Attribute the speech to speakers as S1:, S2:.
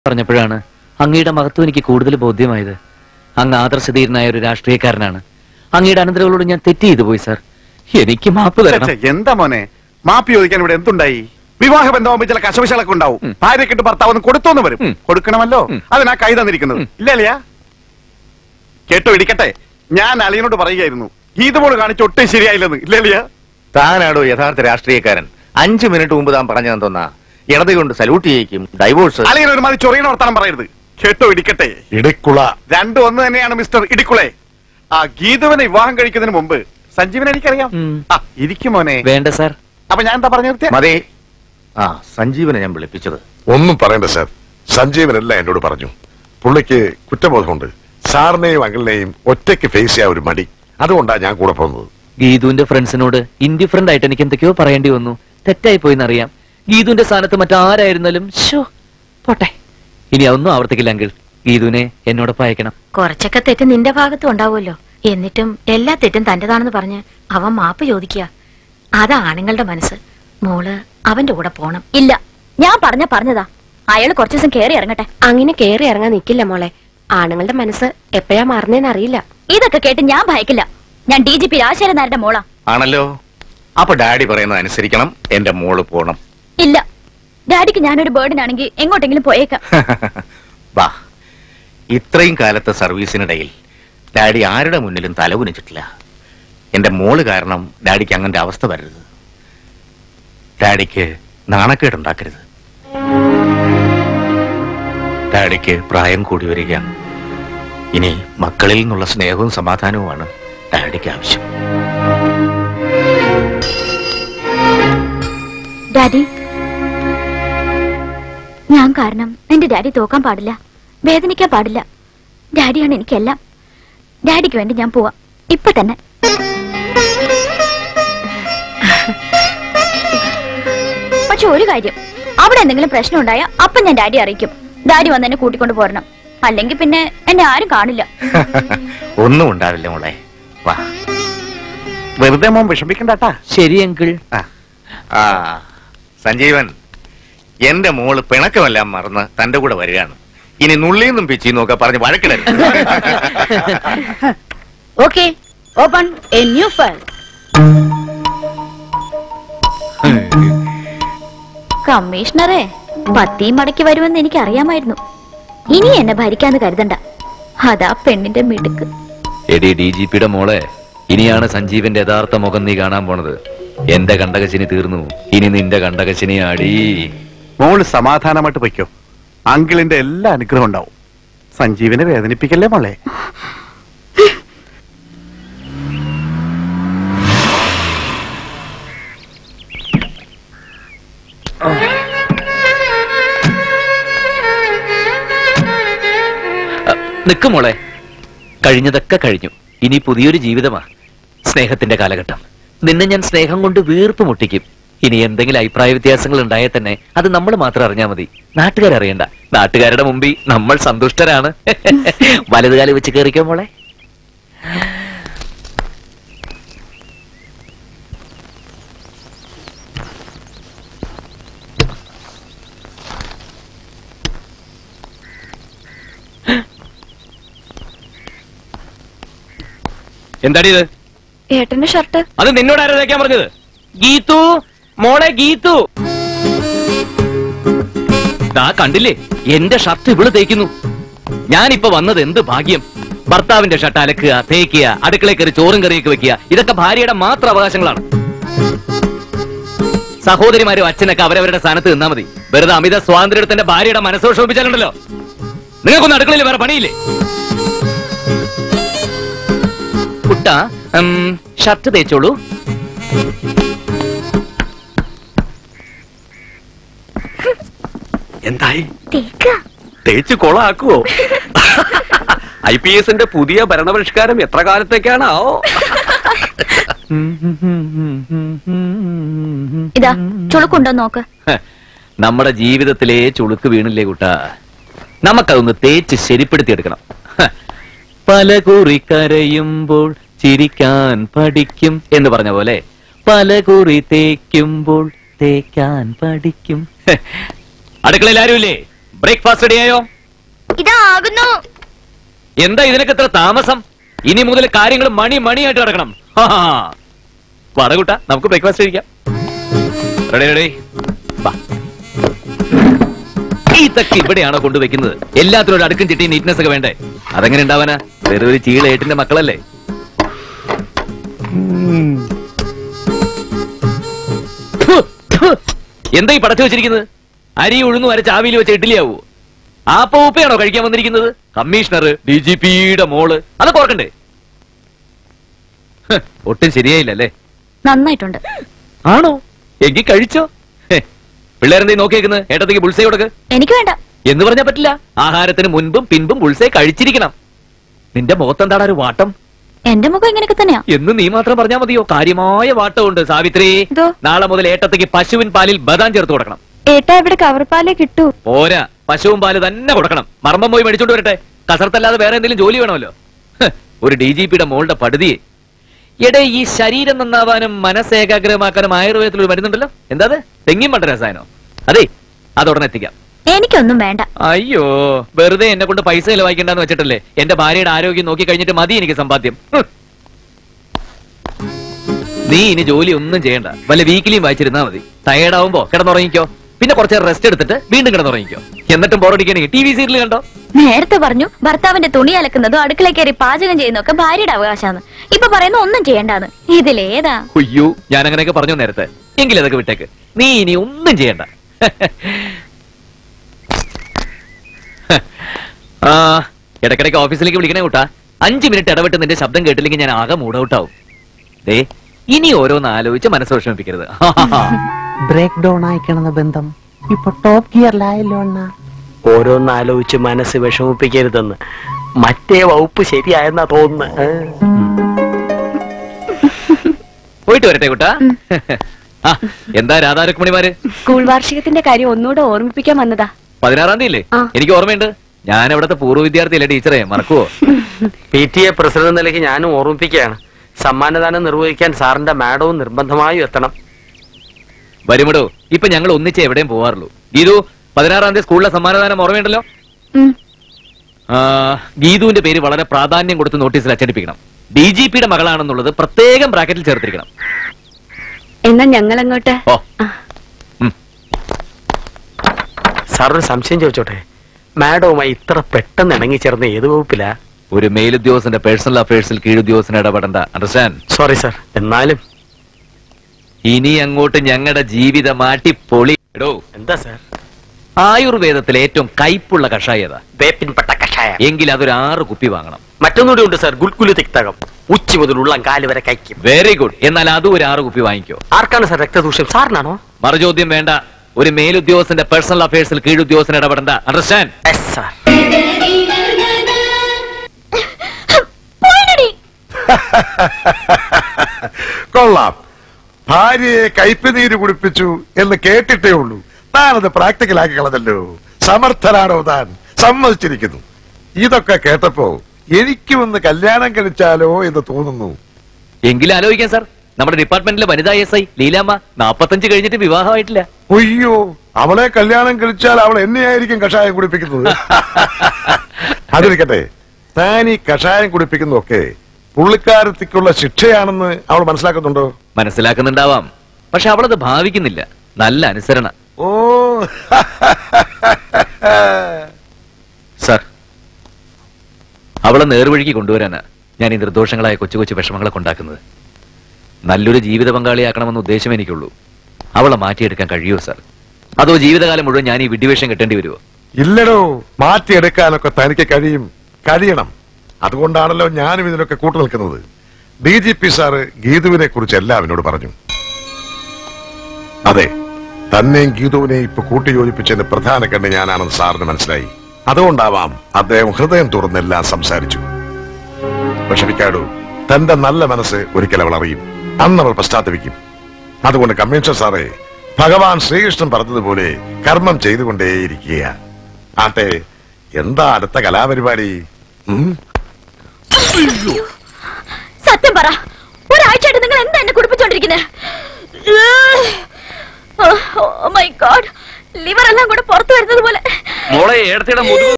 S1: പറഞ്ഞപ്പോഴാണ് അങ്ങയുടെ മഹത്വം എനിക്ക് കൂടുതൽ ബോധ്യമായത് അങ്ങ് ആദർശധീരനായ ഒരു രാഷ്ട്രീയക്കാരനാണ് അങ്ങയുടെ അനന്തരങ്ങളോട് ഞാൻ തെറ്റ് ചെയ്തു പോയി സാർ എനിക്ക് മാപ്പ് തരണം
S2: ഛെ, എന്താ മോനെ മാപ്പി ചോദിക്കാൻ ഇവിടെ എന്തുണ്ടായി വിവാഹ ബന്ധമാകുമ്പോൾ ചില കശവശകളൊക്കെ ഉണ്ടാവും
S1: ഉം.
S2: ഭാര്യക്കിട്ട് ഭർത്താവ് ഒന്ന് കൊടുത്തോന്ന് വരും
S1: ഉം.
S2: കൊടുക്കണമല്ലോ
S1: ഉം.
S2: അതിനാ കൈ തന്നിരിക്കുന്നത്
S1: ഉം.
S2: ഇല്ല അലിയാ കേട്ടോ ഇടിക്കട്ടെ ഞാൻ അളിയനോട് പറയുകയായിരുന്നു ഗീതമോള് കാണിച്ച് ഒട്ടും ശരിയായില്ലെന്ന് ഇല്ല അലിയാ
S3: താനാടോ യഥാർത്ഥ രാഷ്ട്രീയക്കാരൻ അഞ്ചു മിനിറ്റ് മുമ്പ് താൻ പറഞ്ഞതെന്ന് തോന്നാ ഇടത് കൊണ്ട് സല്യൂട്ട് ചെയ്യിക്കും ഡൈവോഴ്സ്
S2: അളിയൻ ഒരു മാതിരി ചൊറിയണ വർത്താനം പറയരുത് കേട്ടോ ഇടിക്കട്ടെ
S4: ഇടക്കുള
S2: രണ്ടും ഒന്ന് തന്നെയാണ് മിസ്റ്റർ ഇടിക്കുളെ ആ ഗീതുവിനെ വിവാഹം കഴിക്കുന്നതിന് മുമ്പ് സഞ്ജീവനെ എനിക്കറിയാം
S1: ഉം.
S2: ആ ഇരിക്കും മോനെ
S1: വേണ്ട സാർ
S2: അപ്പൊ ഞാൻ എന്താ പറഞ്ഞു നിർത്തിയ
S3: മതി ആ സഞ്ജീവനെ ഞാൻ വിളിപ്പിച്ചത്
S4: ഒന്നും പറയണ്ട സാർ സഞ്ജീവനല്ല എന്നോട് പറഞ്ഞു പുള്ളിക്ക് കുറ്റബോധമുണ്ട് സാറിനെയും അങ്കിളിനെയും ഒറ്റയ്ക്ക് ഫേസ് ചെയ്യാൻ ഒരു മടി അതുകൊണ്ടാണ് ഞാൻ കൂടെ പോകുന്നത്
S1: ഗീതുവിന്റെ ഫ്രണ്ട്സിനോട് ഇൻഡിഫറന്റ് ആയിട്ട് എനിക്ക് എന്തൊക്കെയോ പറയേണ്ടി വന്നു തെറ്റായി പോയിന്നറിയാം ഗീതുവിന്റെ സ്ഥാനത്ത് മറ്റാരായിരുന്നാലും ഷോ പോട്ടെ ഇനി അതൊന്നും ആവർത്തിക്കില്ല അങ്കിൾ ഗീതുവിനെ എന്നോടൊപ്പം അയക്കണം
S5: കുറച്ചൊക്കെ തെറ്റ് നിന്റെ ഭാഗത്തും ഉണ്ടാവുമല്ലോ എന്നിട്ടും എല്ലാ തെറ്റും തന്റേതാണെന്ന് പറഞ്ഞ് അവൻ മാപ്പ് ചോദിക്കുക അതാ ആണുങ്ങളുടെ മനസ്സ് മോള് അവന്റെ കൂടെ പോണം
S6: ഇല്ല ഞാൻ പറഞ്ഞ പറഞ്ഞതാ അയാൾ കുറച്ചു ദിവസം കേറി ഇറങ്ങട്ടെ
S7: അങ്ങനെ കേറി ഇറങ്ങാൻ നിക്കില്ല മോളെ ആണുങ്ങളുടെ മനസ്സ് എപ്പോഴാ മാറുന്നേന്ന് അറിയില്ല
S6: ഇതൊക്കെ കേട്ട് ഞാൻ ഭയക്കില്ല ഞാൻ ഡി ജി പി രാജശേഖരൻ നായരുടെ മോളാ
S3: ആണല്ലോ അപ്പൊ ഡാഡി പറയുന്നത് അനുസരിക്കണം എന്റെ മോള് പോണം
S6: ഇല്ല ഡാഡിക്ക് ഞാനൊരു ബേർഡിനാണെങ്കിൽ എങ്ങോട്ടെങ്കിലും പോയേക്കാം
S3: വാ ഇത്രയും കാലത്തെ സർവീസിനിടയിൽ ഡാഡി ആരുടെ മുന്നിലും തലകുനിച്ചിട്ടില്ല എന്റെ മോള് കാരണം ഡാഡിക്ക് അങ്ങന്റെ അവസ്ഥ വരരുത് ഡാഡിക്ക് നാണക്കേടുണ്ടാക്കരുത് ഡാഡിക്ക് പ്രായം കൂടി വരികയാണ് ഇനി മക്കളിൽ നിന്നുള്ള സ്നേഹവും സമാധാനവുമാണ് ഡാഡിക്ക് ആവശ്യം
S6: ഡാഡി ഞാൻ കാരണം എന്റെ ഡാഡി തോക്കാൻ പാടില്ല വേദനിക്കാൻ പാടില്ല ഡാഡിയാണ് എനിക്കെല്ലാം ഡാഡിക്ക് വേണ്ടി ഞാൻ പോവാം ഇപ്പൊ തന്നെ പക്ഷെ ഒരു കാര്യം അവിടെ എന്തെങ്കിലും പ്രശ്നം ഉണ്ടായാൽ അപ്പൊ ഞാൻ ഡാഡി അറിയിക്കും ഡാഡി വന്ന് എന്നെ കൂട്ടിക്കൊണ്ട് പോരണം അല്ലെങ്കിൽ പിന്നെ എന്നെ ആരും കാണില്ല
S3: ഒന്നും ഉണ്ടാവില്ല മോളെ വാ
S2: വെറുതെ മോൻ വിഷമിക്കണ്ടാട്ടാ
S1: ശരി അങ്കിൾ
S3: ആ സഞ്ജീവൻ എന്റെ മോള് പിണക്കമെല്ലാം മറന്ന് തന്റെ കൂടെ വരികയാണ് ഇനി നുള്ളിന്നും പിച്ചിന്നും ഒക്കെ പറഞ്ഞ് വഴക്കിടരുത്
S6: okay open a new file കമ്മീഷണറെ പത്തിയും മടക്കി വരുമെന്ന് എനിക്ക് അറിയാമായിരുന്നു ഇനി എന്നെ ഭരിക്കാന്ന് കരുതണ്ട അതാ പെണ്ണിന്റെ മിടുക്ക്
S1: എടി ഡി ജി പിയുടെ മോളെ ഇനിയാണ് സഞ്ജീവന്റെ യഥാർത്ഥ മുഖം നീ കാണാൻ പോണത് എന്റെ കണ്ടകശിനി തീർന്നു ഇനി നിന്റെ കണ്ടകശിനി ആടി
S2: മോള് സമാധാനമായിട്ട് പൊയ്ക്കോ അങ്കിളിന്റെ എല്ലാ അനുഗ്രഹം ഉണ്ടാവും സഞ്ജീവിനെ വേദനിപ്പിക്കല്ലേ മോളെ
S1: നിക്ക് മോളെ കഴിഞ്ഞതൊക്കെ കഴിഞ്ഞു ഇനി പുതിയൊരു ജീവിതമാ സ്നേഹത്തിന്റെ കാലഘട്ടം നിന്നെ ഞാൻ സ്നേഹം കൊണ്ട് വീർപ്പ് മുട്ടിക്കും ഇനി എന്തെങ്കിലും അഭിപ്രായ വ്യത്യാസങ്ങൾ ഉണ്ടായാൽ തന്നെ അത് നമ്മൾ മാത്രം അറിഞ്ഞാൽ മതി നാട്ടുകാരറിയണ്ട നാട്ടുകാരുടെ മുമ്പിൽ നമ്മൾ സന്തുഷ്ടരാണ് വലതുകാലി വെച്ച് കയറിക്കോ മോളെ എന്താടി ഇത്
S6: ഏട്ടന്റെ ഷർട്ട്
S1: അത് നിന്നോട് ആരാ തേക്കാൻ പറഞ്ഞത് ഗീതു മോളെ ഗീതു ദാ കണ്ടില്ലേ എന്റെ ഷർട്ട് ഇവള് തേക്കുന്നു ഞാനിപ്പോ വന്നത് എന്ത് ഭാഗ്യം ഭർത്താവിന്റെ ഷർട്ട് അലക്കുക തേക്കുക അടുക്കളയിൽ കയറി ചോറും കറിയൊക്കെ വെക്കുക ഇതൊക്കെ ഭാര്യയുടെ മാത്രം അവകാശങ്ങളാണ് സഹോദരിമാരും അച്ഛനൊക്കെ അവരവരുടെ സ്ഥാനത്ത് നിന്നാ മതി വെറുതെ അമിത സ്വാതന്ത്ര്യത്തിന്റെ ഭാര്യയുടെ മനസ്സോ ശോഭിച്ചാലുണ്ടല്ലോ നിങ്ങൾക്കൊന്നും അടുക്കളയിൽ വേറെ പണിയില്ലേ കുട്ട ഷർട്ട് തേച്ചോളൂ
S8: എന്തായി
S6: തേക്ക
S8: തേച്ച് കൊളാക്കുവോ ഐ പി എസിന്റെ പുതിയ ഭരണപരിഷ്കാരം എത്ര കാലത്തേക്കാണോ
S6: ഇതാ ചുളുക്കുണ്ടോ നോക്ക്
S1: ഹ, നമ്മുടെ ജീവിതത്തിലെ ചുളുക്ക് വീണില്ലേ കുട്ട നമുക്കതൊന്ന് തേച്ച് ശരിപ്പെടുത്തിയെടുക്കണം ഹ, പല കുറി കരയുമ്പോൾ ചിരിക്കാൻ പഠിക്കും എന്ന് പറഞ്ഞ പോലെ പല കുറി തേക്കുമ്പോൾ തേക്കാൻ പഠിക്കും ഹ, അടുക്കളയിൽ ആരുമില്ലേ ബ്രേക്ക്ഫാസ്റ്റ് റെഡിയായോ
S6: ഇതാകുന്നു
S1: എന്താ ഇതിനൊക്കെ ഇത്ര താമസം ഇനി മുതൽ കാര്യങ്ങൾ മണി മണിയായിട്ട് കിടക്കണം വടകൂട്ട നമുക്ക് ബ്രേക്ക്ഫാസ്റ്റ് കഴിക്കാം റെഡി റെഡി വാ. ഇതൊക്കെ ഇവിടെയാണോ കൊണ്ടുവെക്കുന്നത് എല്ലാത്തിനും ഒരു അടുക്കും ചിട്ടി നീറ്റ്നെസ് ഒക്കെ വേണ്ടേ അതെങ്ങനെ ഉണ്ടാവാനാ വെറും ഒരു ചീള ഏട്ടിന്റെ മക്കളല്ലേ ഫു, ഫു. എന്താ ഈ പടച്ചു വെച്ചിരിക്കുന്നത് അരി ഉഴുന്നു അരച്ച് ആവിയിൽ വെച്ച ഇഡ്ഡലിയാവൂ ആ പൂപ്പയാണോ കഴിക്കാൻ വന്നിരിക്കുന്നത് കമ്മീഷണർ ഡി ജി പിയുടെ മോള് അതൊക്കെ ഓർക്കണ്ടേ ഹ്, ഒട്ടും ശരിയായില്ലല്ലേ
S6: നന്നായിട്ടുണ്ട്
S1: ആണോ എങ്കിൽ കഴിച്ചോ ഹെ, പിള്ളേരെന്തേ നോക്കിയേക്കുന്നത് ഏട്ടത്തേക്ക് ബുൾസൈ കൊടുക്ക്
S6: എനിക്ക് വേണ്ട
S1: എന്ന് പറഞ്ഞാ പറ്റില്ല ആഹാരത്തിന് മുൻപും പിൻപും ബുൾസൈ കഴിച്ചിരിക്കണം നിന്റെ മുഖത്തെന്താണ് ഒരു വാട്ടം
S6: എന്റെ മുഖം ഇങ്ങനെയൊക്കെ തന്നെയാ
S1: എന്ന് നീ മാത്രം പറഞ്ഞാ മതിയോ കാര്യമായ വാട്ടമുണ്ട് സാവിത്രി
S6: ഇതോ?
S1: നാളെ മുതൽ ഏട്ടത്തേക്ക് പശുവിൻ പാലിൽ ബദാം ചേർത്ത് കൊടുക്കണം
S6: ഏട്ടാ ഇവിടെ കവർപ്പാലേ കിട്ടൂ
S1: പോരാ പശുവും പാല് തന്നെ കൊടുക്കണം മർമ്മം പോയി മേടിച്ചോണ്ട് വരട്ടെ കസർത്തല്ലാതെ വേറെ എന്തെങ്കിലും ജോലി വേണമല്ലോ ഹ്, ഒരു ഡി ജി പിയുടെ മോളുടെ പടുതിയെ എടേ ഈ ശരീരം നന്നാവാനും മനസ്സ് ഏകാഗ്രമാക്കാനും ആയുർവേദത്തിൽ ഒരു മരുന്നുണ്ടല്ലോ എന്താ അത് തെങ്ങിൻ പണ്ട രസായനോ അതെ അതുടനെ എത്തിക്കാം
S6: എനിക്കൊന്നും വേണ്ട
S1: അയ്യോ വെറുതെ എന്നെ കൊണ്ട് പൈസ ചെലവായിക്കണ്ടെന്ന് വെച്ചിട്ടല്ലേ എന്റെ ഭാര്യയുടെ ആരോഗ്യം നോക്കി കഴിഞ്ഞിട്ട് മതി എനിക്ക് സമ്പാദ്യം ഹ്. നീ ഇനി ജോലി ഒന്നും ചെയ്യണ്ട വല്ല വീക്കിലിയും വായിച്ചിരുന്നാ മതി ടയേർഡാവുമ്പോ കിടന്നുറങ്ങിക്കോ പിന്നെ കുറച്ച് റെസ്റ്റ് എടുത്തിട്ട് വീണ്ടും കിടന്നുറങ്ങിക്കോ എന്നിട്ടും ബോറടിക്കണെങ്കിൽ ടി വി സീരിയൽ കണ്ടോ
S6: നേരത്തെ പറഞ്ഞു ഭർത്താവിന്റെ തുണി അലക്കുന്നതും അടുക്കള കയറി പാചകം ചെയ്യുന്നതൊക്കെ ഭാര്യയുടെ അവകാശമാണ് ഇപ്പൊ പറയുന്ന ഒന്നും ചെയ്യണ്ടാന്ന് ഇതിലേതാ
S1: അയ്യോ ഞാൻ അങ്ങനെയൊക്കെ പറഞ്ഞു നേരത്തെ എങ്കിലും അതൊക്കെ വിട്ടേക്ക് നീ ഇനി ഒന്നും ചെയ്യണ്ട ആ ഇടയ്ക്കിടയ്ക്ക് ഓഫീസിലേക്ക് വിളിക്കണേ കൂട്ടാ അഞ്ചു മിനിറ്റ് ഇടവിട്ട് നിന്റെ ശബ്ദം കേട്ടില്ലെങ്കിൽ ഞാൻ ആകെ മൂഡ് ഔട്ട് ആവും ദേ ഇനി ഓരോന്ന് ആലോചിച്ച് മനസ്സ് വിഷമിപ്പിക്കരുത്
S9: ബ്രേക്ക് ഡൗൺ ആയിക്കണെന്ന ബന്ധം ഇപ്പൊ ടോപ്പ് ഗിയറിലായല്ലോ അണ്ണ ഓരോന്ന് ആലോചിച്ച് മനസ്സ് വിഷമിപ്പിക്കരുതെന്ന് മറ്റേ വകുപ്പ് ശരിയായെന്നാ തോന്നുന്നത്
S1: പോയിട്ട് വരട്ടെ കൂട്ടാ ആ എന്താ രാധാരുക്മണിമാര്
S7: സ്കൂൾ വാർഷികത്തിന്റെ കാര്യം ഒന്നുകൂടെ ഓർമ്മിപ്പിക്കാൻ വന്നതാ
S1: പതിനാറാം തീയതി അല്ലേ
S7: ആ.
S1: എനിക്ക് ഓർമ്മയുണ്ട് ഞാൻ അവിടുത്തെ പൂർവ്വ വിദ്യാർത്ഥിയല്ലേ ടീച്ചറെ മറക്കുവോ
S9: പി ടി എ പ്രസിഡന്റ് നിലയ്ക്ക് ഞാനും ഓർമ്മിപ്പിക്കുകയാണ് സമ്മാനദാനം നിർവഹിക്കാൻ സാറിന്റെ മാഡവും നിർബന്ധമായും എത്തണം
S1: വരുമടോ ഇപ്പൊ ഞങ്ങൾ ഒന്നിച്ച് എവിടെയും പോവാറുള്ളൂ ഗീതു പതിനാറാം തീയതി സ്കൂളിലെ സമ്മാനദാനം ഓർമ്മയുണ്ടല്ലോ
S6: ഉം.
S1: ആ, ഗീതുവിന്റെ പേര് വളരെ പ്രാധാന്യം കൊടുത്ത് നോട്ടീസിൽ അച്ചടിപ്പിക്കണം ഡി ജി പിയുടെ മകളാണെന്നുള്ളത് പ്രത്യേകം ബ്രാക്കറ്റിൽ ചേർത്തിരിക്കണം
S7: എന്നാ ഞങ്ങൾ അങ്ങോട്ട്
S1: ഓ ഉം.
S9: സാർ ഒരു സംശയം ചോദിച്ചോട്ടെ മാഡവുമായി ഇത്ര പെട്ടെന്ന് ഇണങ്ങിച്ചേർന്ന ഏത് വകുപ്പിലാ
S1: ഒരു മേലുദ്യോഗസ്ഥന്റെ പേഴ്സണൽ അഫയേഴ്സിൽ കീഴുദ്യോഗസ്ഥന് ഇടപെടണ്ട അണ്ടർസ്റ്റാൻഡ്
S9: സോറി സാർ എന്നാലും
S1: ഇനി അങ്ങോട്ട് ഞങ്ങളുടെ ജീവിതം മാറ്റി പൊളി എടോ
S9: എന്താ സാർ
S1: ആയുർവേദത്തിലെ ഏറ്റവും കയ്പുള്ള കഷായത
S9: വേപ്പിൻപെട്ട കഷായം
S1: എങ്കിൽ അതൊരു ആറ് കുപ്പി വാങ്ങണം
S9: മറ്റൊന്നുകൂടി ഉണ്ട് സാർ ഗുൽക്കുലു തിക്തകം ഉച്ചി മുതൽ ഉള്ളം കാല് വരെ കഴിക്കും
S1: വെരി ഗുഡ് എന്നാൽ അതും ഒരു ആറ് കുപ്പി വാങ്ങിക്കോ
S9: ആർക്കാണ് സാർ രക്തദൂഷ്യം സാറിനാണോ
S1: മറുചോദ്യം വേണ്ട ഒരു മേലുദ്യോഗസ്ഥന്റെ പേഴ്സണൽ അഫയേഴ്സിൽ കീഴുദ്യോഗസ്ഥന് ഇടപെടണ്ട അണ്ടർസ്റ്റാൻഡ്
S9: എസ് സാർ
S6: പോയിനടി.
S4: കൊള്ളാം ഭാര്യയെ കയ്പുനീര് കുടിപ്പിച്ചു എന്ന് കേട്ടിട്ടേ ഉള്ളൂ താനത് പ്രാക്ടിക്കലാക്കി കളഞ്ഞല്ലോ സമർത്ഥനാണോ താൻ സമ്മതിച്ചിരിക്കുന്നു ഇതൊക്കെ കേട്ടപ്പോ എനിക്കും ഒന്ന് കല്യാണം കഴിച്ചാലോ എന്ന് തോന്നുന്നു
S1: എങ്കിലും ആലോചിക്കാം സാർ നമ്മുടെ ഡിപ്പാർട്ട്മെന്റിലെ വനിതാ എസ് ഐ ലീലാമ്മ നാപ്പത്തഞ്ച് കഴിഞ്ഞിട്ട് വിവാഹമായിട്ടില്ല
S4: അയ്യോ അവളെ കല്യാണം കഴിച്ചാൽ അവൾ എന്നെയായിരിക്കും കഷായം കുടിപ്പിക്കുന്നത് അതിരിക്കട്ടെ താൻ ഈ കഷായം കുടിപ്പിക്കുന്നതൊക്കെ പുള്ളിക്കാരത്തിക്കുള്ള ശിക്ഷയാണെന്ന് അവൾ മനസ്സിലാക്കുന്നുണ്ടോ
S1: മനസ്സിലാക്കുന്നുണ്ടാവാം പക്ഷെ അവളത് ഭാവിക്കുന്നില്ല നല്ല അനുസരണ
S4: ഓ
S1: സാർ അവളെ നേർവഴിക്ക് കൊണ്ടുവരാനാ ഞാൻ ഈ നിർദോഷങ്ങളായ കൊച്ചു കൊച്ചു വിഷമങ്ങളെ കൊണ്ടാക്കുന്നത് നല്ലൊരു ജീവിത പങ്കാളിയാക്കണമെന്ന ഉദ്ദേശം എനിക്കുള്ളൂ അവളെ മാറ്റിയെടുക്കാൻ കഴിയുമോ സാർ അതോ ജീവിതകാലം മുഴുവൻ ഞാൻ ഈ വിഡ്ഢിവേഷം കെട്ടേണ്ടി വരുമോ
S4: ഇല്ലടോ മാറ്റിയെടുക്കാനൊക്കെ തനിക്ക് കഴിയും കഴിയണം അതുകൊണ്ടാണല്ലോ ഞാനും ഇതിനൊക്കെ കൂട്ടു നിൽക്കുന്നത് ഡി ജി പി സാറ് ഗീതുവിനെ കുറിച്ച് എല്ലാം അവനോട് പറഞ്ഞു അതെ തന്നെയും ഗീതുവിനെയും ഇപ്പൊ കൂട്ടിയോജിപ്പിച്ചതിന്റെ പ്രധാന കണ്ണ് ഞാനാണെന്ന് സാറിന് മനസ്സിലായി അതുകൊണ്ടാവാം അദ്ദേഹം ഹൃദയം തുറന്നെല്ലാം സംസാരിച്ചു വിഷമിക്കാടു തന്റെ നല്ല മനസ്സ് ഒരിക്കൽ അവൾ അറിയും അന്ന് അവൾ പശ്ചാത്തപിക്കും അതുകൊണ്ട് കമ്മീഷണർ സാറേ ഭഗവാൻ ശ്രീകൃഷ്ണൻ പറഞ്ഞതുപോലെ കർമ്മം ചെയ്തുകൊണ്ടേയിരിക്കുക ആട്ടെ എന്താ അടുത്ത കലാപരിപാടി ഉം?
S6: സത്യം പറ ഒരാഴ്ചയായിട്ട് നിങ്ങൾ എന്താ എന്നെ കുടിപ്പിച്ചോണ്ടിരിക്കുന്നത് മൈ ഗോഡ് ലിവർ എല്ലാം കൂടെ പുറത്തു വരുന്നത് പോലെ
S8: മോളെ ഏടത്തിയുടെ മുതുക്